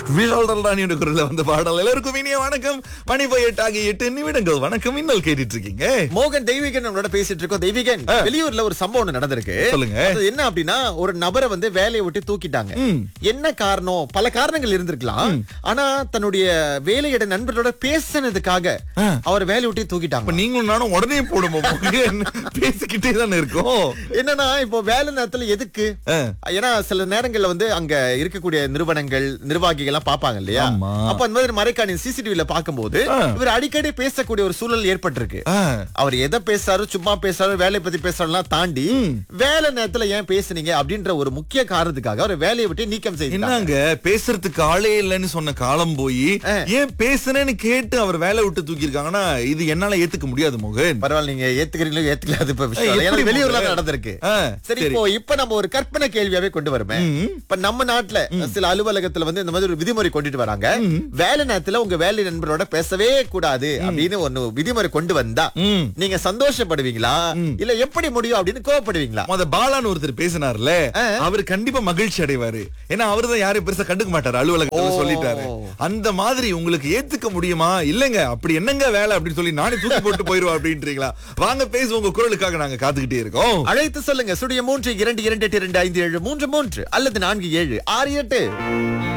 விஷால் ராணியோட குரல்ல வந்த பாடல் எல்லாருக்கும் இனிய வணக்கம் மணி போய் எட்டு ஆகிய எட்டு நிமிடங்கள் வணக்கம் இன்னல் கேட்டுட்டு இருக்கீங்க மோகன் தெய்வீகன் நம்மளோட பேசிட்டு இருக்கோம் தெய்வீகன் வெளியூர்ல ஒரு சம்பவம் ஒண்ணு நடந்திருக்கு சொல்லுங்க. அது என்ன அப்படின்னா ஒரு நபரை வந்து வேலையை விட்டு தூக்கிட்டாங்க என்ன காரணம் பல காரணங்கள் இருந்திருக்கலாம் ஆனா தன்னுடைய வேலையிட நண்பர்களோட பேசினதுக்காக அவர் வேலையை விட்டு தூக்கிட்டாங்க இப்ப நீங்களும் நானும் உடனே போடுமோ பேசிக்கிட்டே தானே இருக்கோம் என்னன்னா இப்போ வேலை நேரத்துல எதுக்கு ஆ. ஏன்னா சில நேரங்கள்ல வந்து அங்க இருக்கக்கூடிய நிறுவனங்கள் நிர்வாகிகள் எல்லாம் பாப்பாங்க இல்லையா ஆமா. அப்ப அந்த மாதிரி மறைக்காணி சிசிடிவில பாக்கும்போது ஆ. இவர் அடிக்கடி பேசக்கூடிய ஒரு சூழல் ஏற்பட்டிருக்கு ஆ. அவர் எதை பேசுறாரு சும்மா பேசுறாரு வேலையை பத்தி பேசுறாருலாம் தாண்டி வேலை நேரத்துல ஏன் பேசுனீங்க அப்படின்ற ஒரு முக்கிய காரணத்துக்காக அவர் வேலையை விட்டு நீக்கம் செய்தாங்க என்னங்க பேசுறதுக்கு ஆளே இல்லைன்னு சொன்ன காலம் போய் ஏன் பேசுனேன்னு கேட்டு அவர் வேலை விட்டு தூக்கியிருக்காங்கன்னா இது என்னால ஏத்துக்க முடியாது மோகன் பரவாயில்ல நீங்க ஏத்துக்கிறீங்களோ ஏத்துக்கல அது இப்ப விஷயம் ஏய், இல்ல. ஏன்னா எப்படி வெளியூர்ல போகுது? தான் நடந்திருக்கு ஆ, சரி சரி. இப்போ இப்ப நம்ம ஒரு கற்பனை கேள்வியாவே கொண்டு வருமே இப்ப நம்ம நாட்டுல சில அலுவலகத்துல வந்து இந்த மாதிரி ஒரு விதிமுறை கொண்டுட்டு வராங்க வேலை நேரத்துல உங்க வேலை நண்பரோட பேசவே கூடாது அப்படின்னு ஒண்ணு விதிமுறை கொண்டு வந்தா ம். நீங்க சந்தோஷப்படுவீங்களா இல்ல எப்படி முடியும் அப்படின்னு கோவப்படுவீங்களா முத பாலான்னு ஒருத்தர் பேசினார்ல அவர் கண்டிப்பா மகிழ்ச்சி அடைவாரு ஏன்னா அவர்தான் யாரையும் பெருசா கண்டுக்க மாட்டாரு அலுவலகத்துல ஓ. சொல்லிட்டாரு அந்த மாதிரி உங்களுக்கு ஏத்துக்க முடியுமா இல்லங்க அப்படி என்னங்க வேலை அப்படின்னு சொல்லி நானே தூக்கி போட்டு போயிருவா அப்படின்றீங்களா வாங்க பேசுவோம் உங்க குரலுக்காக நாங்க காத்துக்கிட்டே இருக்கோம் அழைத்து சொல்லுங்க சுடிய மூன்று இரண்டு இரண்டு எட்டு இரண்டு ஐந்து ஏழு மூன்று மூன்று அல்லது நான்கு ஏழு ஆறு எட்டு